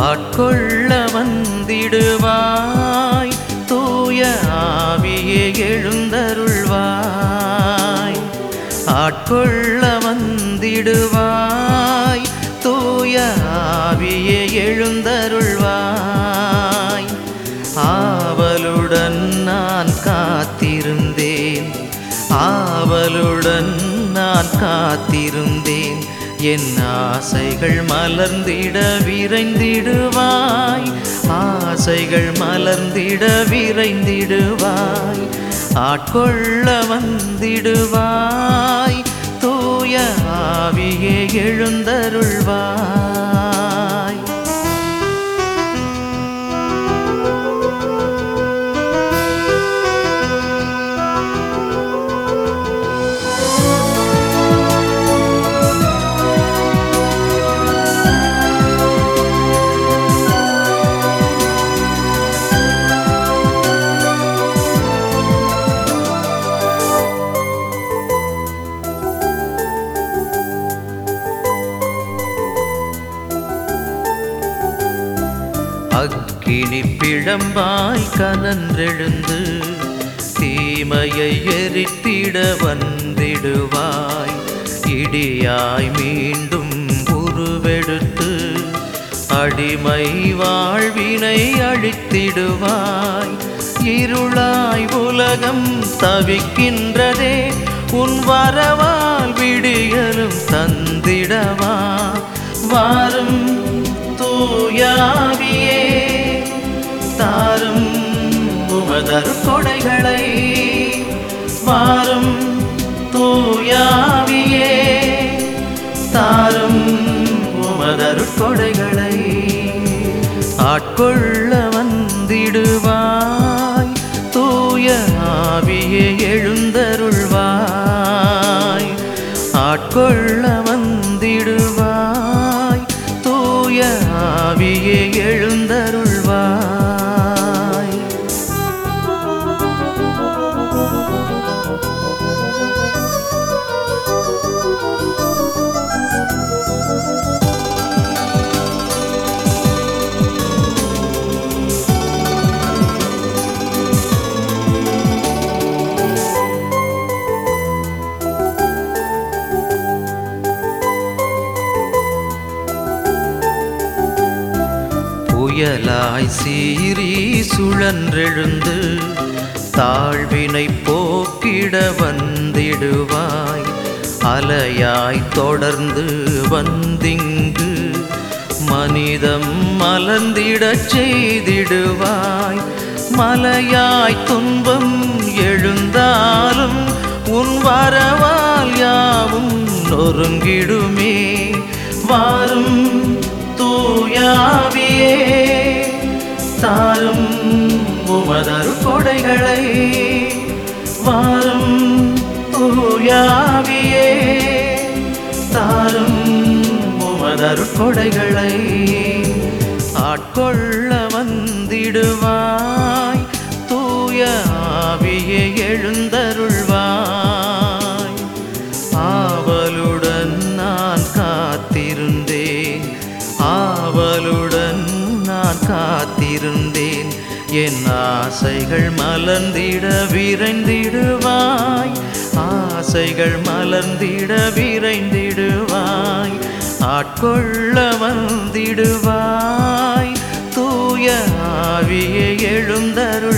ஆட்கொள்ள வந்திடுவாய் தூய ஆவியே எழுந்தருள்வாய் ஆட்கொள்ள வந்திடுவாய் தூய ஆவியே எழுந்தருள்வாய் ஆவலுடன் நான் காத்திருந்தேன் ஆவலுடன் நான் காத்திருந்தேன் என் ஆசைகள் மலர்ந்திட விரைந்திடுவாய் ஆசைகள் மலர்ந்திட விரைந்திடுவாய் ஆட்கொள்ள வந்திடுவாய் தூய ஆவியே எழுந்தருள்வாய் அக்கினி பிழம்பாய் கனன்றெழுந்து தீமையை எரித்திட வந்திடுவாய் இடியாய் மீண்டும் உருவெடுத்து அடிமை வாழ்வினை அழித்திடுவாய் இருளாய் உலகம் தவிக்கின்றதே உன் வரவால் விடியலும் தந்திடவா வாரும் தூயாவியே தாரும் உமதர் கொடைகளை வாரும் தூயாவியே தாரும் உமதர் கொடைகளை ஆட்கொள்ள வந்திடுவாய் தூய ஆவியே எழுந்தருள்வாய் ஆட்கொள்ள வந்திடுவாய் தூய ஆவியே எழுந்தருள்வாய் புயலாய் சீறி சுழன்றெழுந்து தாழ்வினை போக்கிட வந்திடுவாய் அலையாய் தொடர்ந்து வந்திங்கு மனிதம் மலர்ந்திடச் செய்திடுவாய் மலையாய் துன்பம் எழுந்தாலும் உன் வரவால் யாவும் நொறுங்கிடுமே வாரும் தூயாவியே தாரும் உமதரு கொடைகளை வாரும் தூயாவியே தாரும் உமதரு கொடைகளை ஆட்கொள்ள வந்திடுவாய் தூய ஆவியே எழுந்தருள்வாய் ஆவலுடன் நான் காத்திருந்தேன் ஆவலுடன் நான் காத்திருந்தேன் என் ஆசைகள் மலர்ந்திட விரைந்திடுவாய் ஆசைகள் மலர்ந்திட விரைந்திடுவாய் ஆட்கொள்ள வந்திடுவாய் தூய ஆவியை எழுந்தருள்